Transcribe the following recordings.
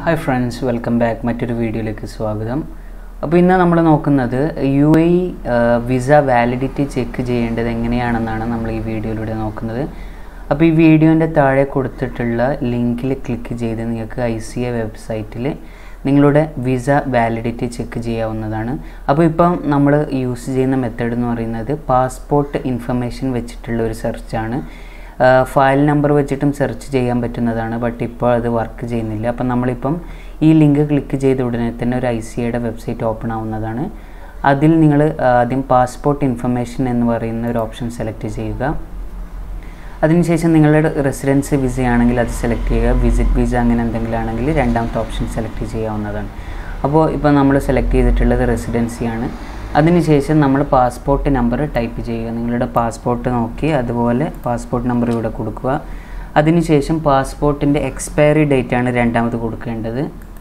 hi friends welcome back മറ്റൊരു വീഡിയോയിലേക്ക് സ്വാഗതം അപ്പോൾ ഇന്ന് നമ്മൾ നോക്കുന്നത് U I visa validity check ചെയ്യേണ്ടത് എങ്ങനെയാണെന്നാണ് നമ്മൾ ഈ വീഡിയോയിലൂടെ നോക്കുന്നത് അപ്പോൾ ഈ വീഡിയോൻ്റെ താഴെ കൊടുത്തിട്ടുള്ള ലിങ്കിൽ ക്ലിക്ക് ചെയ്ത് നിങ്ങൾക്ക് ഐ സി എ വെബ്സൈറ്റിൽ നിങ്ങളുടെ വിസ വാലിഡിറ്റി ചെക്ക് ചെയ്യാവുന്നതാണ് അപ്പോൾ ഇപ്പം നമ്മൾ യൂസ് ചെയ്യുന്ന മെത്തേഡ് എന്ന് പറയുന്നത് പാസ്പോർട്ട് ഇൻഫർമേഷൻ വെച്ചിട്ടുള്ള ഒരു സെർച്ചാണ് ഫയൽ നമ്പർ വെച്ചിട്ടും സെർച്ച് ചെയ്യാൻ പറ്റുന്നതാണ് ബട്ട് ഇപ്പോൾ അത് വർക്ക് ചെയ്യുന്നില്ല അപ്പം നമ്മളിപ്പം ഈ ലിങ്ക് ക്ലിക്ക് ചെയ്ത ഉടനെ തന്നെ ഒരു ഐ സി ഐയുടെ വെബ്സൈറ്റ് ഓപ്പൺ ആവുന്നതാണ് അതിൽ നിങ്ങൾ ആദ്യം പാസ്പോർട്ട് ഇൻഫർമേഷൻ എന്ന് പറയുന്ന ഒരു ഓപ്ഷൻ സെലക്ട് ചെയ്യുക അതിനുശേഷം നിങ്ങളുടെ റെസിഡൻസ് വിസ ആണെങ്കിൽ അത് സെലക്ട് ചെയ്യുക വിസിറ്റ് വിസ അങ്ങനെ എന്തെങ്കിലും ആണെങ്കിൽ രണ്ടാമത്തെ ഓപ്ഷൻ സെലക്ട് ചെയ്യാവുന്നതാണ് അപ്പോൾ ഇപ്പോൾ നമ്മൾ സെലക്ട് ചെയ്തിട്ടുള്ളത് റെസിഡൻസിയാണ് അതിനുശേഷം നമ്മൾ പാസ്പോർട്ട് നമ്പർ ടൈപ്പ് ചെയ്യുക നിങ്ങളുടെ പാസ്പോർട്ട് നോക്കി അതുപോലെ പാസ്പോർട്ട് നമ്പർ ഇവിടെ കൊടുക്കുക അതിനുശേഷം പാസ്പോർട്ടിൻ്റെ എക്സ്പയറി ഡേറ്റ് ആണ് രണ്ടാമത് കൊടുക്കേണ്ടത്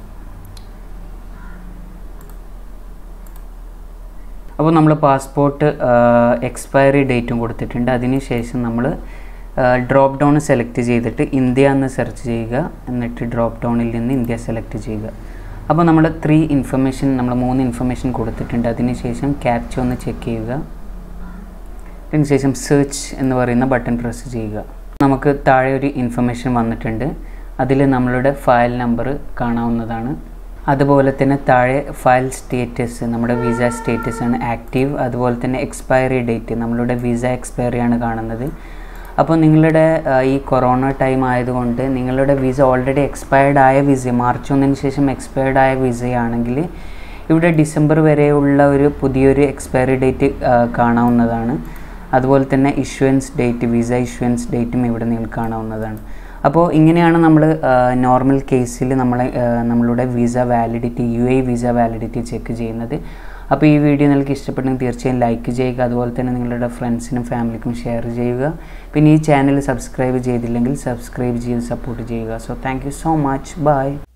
അപ്പോൾ നമ്മൾ പാസ്പോർട്ട് എക്സ്പയറി ഡേറ്റും കൊടുത്തിട്ടുണ്ട് അതിനുശേഷം നമ്മൾ ഡ്രോപ്പ് ഡൗൺ സെലക്ട് ചെയ്തിട്ട് ഇന്ത്യ എന്ന് സെർച്ച് ചെയ്യുക എന്നിട്ട് ഡ്രോപ്പ് ഡൗണിൽ നിന്ന് ഇന്ത്യ സെലക്ട് ചെയ്യുക അപ്പോൾ നമ്മൾ ത്രീ ഇൻഫർമേഷൻ നമ്മൾ മൂന്ന് ഇൻഫർമേഷൻ കൊടുത്തിട്ടുണ്ട് അതിനുശേഷം ക്യാപ്ച ഒന്ന് ചെക്ക് ചെയ്യുക അതിനുശേഷം സെർച്ച് എന്ന് പറയുന്ന ബട്ടൺ പ്രസ് ചെയ്യുക നമുക്ക് താഴെ ഒരു ഇൻഫർമേഷൻ വന്നിട്ടുണ്ട് അതിൽ നമ്മളുടെ ഫയൽ നമ്പർ കാണാവുന്നതാണ് അതുപോലെ തന്നെ താഴെ ഫയൽ സ്റ്റേറ്റസ് നമ്മുടെ വിസ സ്റ്റേറ്റസ് ആണ് ആക്റ്റീവ് അതുപോലെ തന്നെ എക്സ്പയറി ഡേറ്റ് നമ്മളുടെ വിസ എക്സ്പയറി ആണ് കാണുന്നത് അപ്പോൾ നിങ്ങളുടെ ഈ കൊറോണ ടൈം ആയതുകൊണ്ട് നിങ്ങളുടെ വിസ ഓൾറെഡി എക്സ്പയർഡ് ആയ വിസ മാർച്ച് ഒന്നിന് ശേഷം എക്സ്പയർഡ് ആയ വിസയാണെങ്കിൽ ഇവിടെ ഡിസംബർ വരെയുള്ള ഒരു പുതിയൊരു എക്സ്പയറി ഡേറ്റ് കാണാവുന്നതാണ് അതുപോലെ തന്നെ ഇഷ്വൻസ് ഡേറ്റ് വിസ ഇഷ്വൻസ് ഡേറ്റും ഇവിടെ നിങ്ങൾക്ക് കാണാവുന്നതാണ് അപ്പോൾ ഇങ്ങനെയാണ് നമ്മൾ നോർമൽ കേസിൽ നമ്മളെ നമ്മളുടെ visa validity U I visa validity check ചെയ്യുന്നത് അപ്പോൾ ഈ വീഡിയോ നിങ്ങൾക്ക് ഇഷ്ടപ്പെട്ടെങ്കിൽ തീർച്ചയായും ലൈക്ക് ചെയ്യുക അതുപോലെ തന്നെ നിങ്ങളുടെ ഫ്രണ്ട്സിനും ഫാമിലിക്കും ഷെയർ ചെയ്യുക പിന്നെ ഈ ചാനൽ സബ്സ്ക്രൈബ് ചെയ്തില്ലെങ്കിൽ സബ്സ്ക്രൈബ് ചെയ്ത് സപ്പോർട്ട് ചെയ്യുക so thank so much by